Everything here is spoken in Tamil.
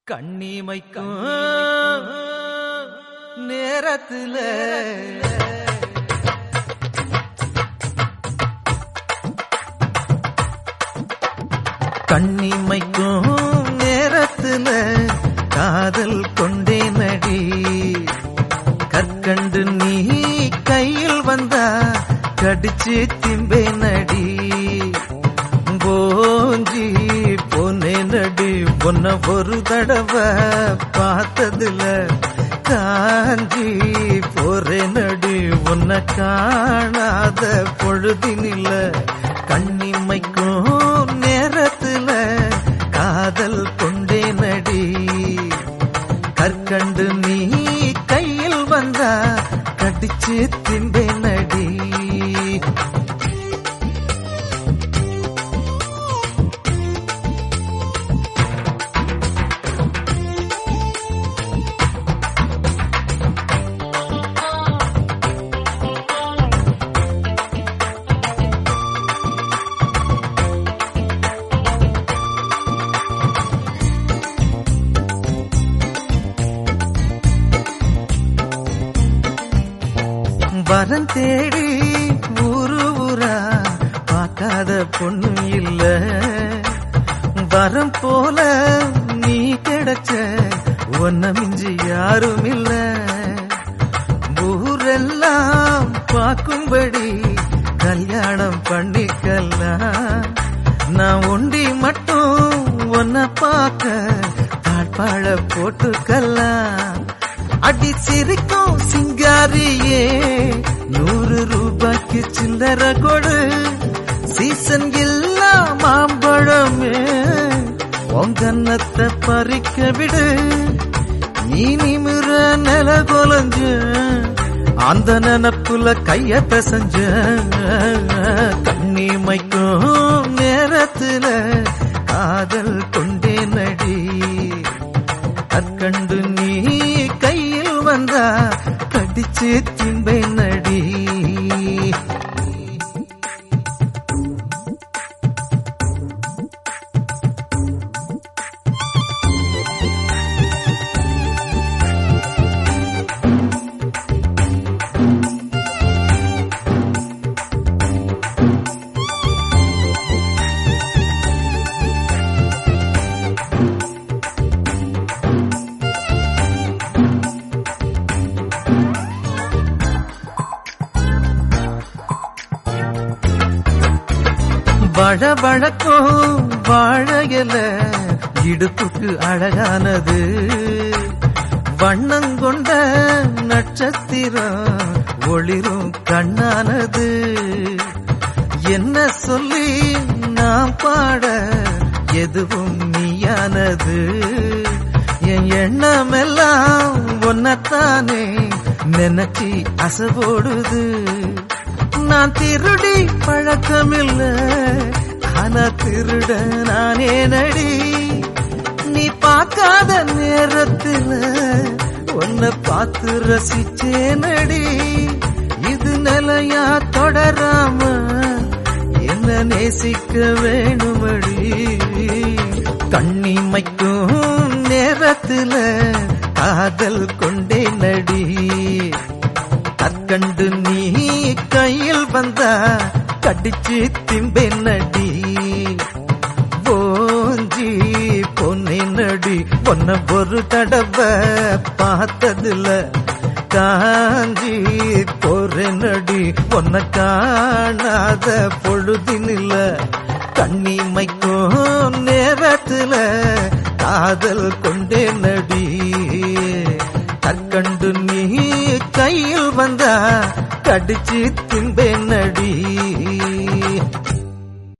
கண்ணிமைக்கும் நேரத்துல கண்ணிமைக்கும் நேரத்துல காதல் கொண்டே நடி கற்கண்டு நீ கையில் வந்தா கடிச்சு திம்பே நடி போஞ்சி பொன்னே நடி பொன்ன ஒரு தடவை பார்த்ததுல காஞ்சி போறே நடி உன்னை காணாத பொழுதினில கண்ணிமைக்கும் நேரத்துல காதல் கொண்டே நடி கற்கண்டு நீ கையில் வந்தா கடிச்சு திம்பே நடி வரம் தேடி ஊரு ஊரா பார்க்காத பொண்ணு இல்ல வரம் போல நீ கிடைச்ச ஒன்ன மிஞ்சி யாரும் இல்ல ஊரெல்லாம் பார்க்கும்படி கல்யாணம் பண்ணிக்கலாம் நான் ஒண்டி மட்டும் ஒன்ன பார்க்க தாழ்பாழ போட்டுக்கலாம் அடி சிரிக்கும் சிங்காரியே நூறு ரூபாய்க்கு சில்லற கொடு சீசன் இல்லா மாம்பழமே உங்கன்னத்தை பறிக்க விடு நீ நிமிர நில கொலஞ்ச அந்த நினப்புல கைய பிசைஞ்ச கண்ணிமைக்கும் நேரத்துல காதல் கொண்டே நடி கற்கண்டு நீ கையில் வந்தா கடிச்சு திம்பை நடி வழவழக்கும் வாழையல இடுப்புக்கு அழகானது வண்ணங்கொண்ட நட்சத்திரம் ஒளிரும் கண்ணானது என்ன சொல்லி நாம் பாட எதுவும் நீயானது என் எண்ணமெல்லாம் ஒன்னத்தானே நினைச்சி அசைபோடுது நான் திருடி பழக்கமில்ல ஆனா திருட நானே நடி நீ பார்க்காத நேரத்துல உன்னை பார்த்து ரசிச்சே நடி இது நிலையா தொடராம என்ன நேசிக்க வேணுமடி கண்ணிமைக்கும் நேரத்துல காதல் கொண்டே நடி கற்கண்டு நீ கையில் வந்தா கடிச்சு திம்பே நடி போஞ்சி பொன்னே நடி பொன்ன ஒரு தடவை பார்த்ததுல காஞ்சி போறே நடி பொன்ன காணாத பொழுதினில்ல கண்ணிமைக்கும் நேரத்துல காதல் கொண்டே நடி கற்கண்டு நீ கையில் வந்தா கடிச்சு திம்பே நடி